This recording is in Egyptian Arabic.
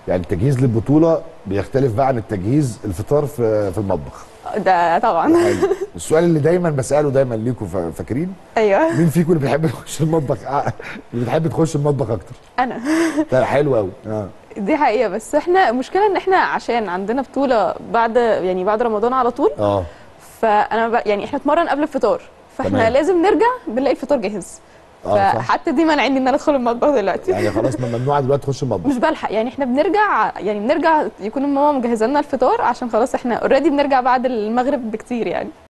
يعني التجهيز للبطوله بيختلف بقى عن التجهيز الفطار في في المطبخ ده طبعا حلو. السؤال اللي دايما بساله دايما ليكم فا- فاكرين ايوه مين فيكم اللي بيحب يخش المطبخ آه، اللي بتحب تخش المطبخ اكتر انا طيب حلو قوي اه دي حقيقه بس احنا المشكله ان احنا عشان عندنا بطوله بعد يعني بعد رمضان على طول اه فانا ب... يعني احنا اتمرن قبل الفطار فاحنا تمام. لازم نرجع بنلاقي الفطار جاهز اه صح فحتى دي منعني ان انا ادخل المطبخ دلوقتي يعني خلاص ممنوع دلوقتي تخش المطبخ مش بلحق يعني احنا بنرجع يعني بنرجع يكون ماما مجهزه لنا الفطار عشان خلاص احنا اوريدي بنرجع بعد المغرب بكتير يعني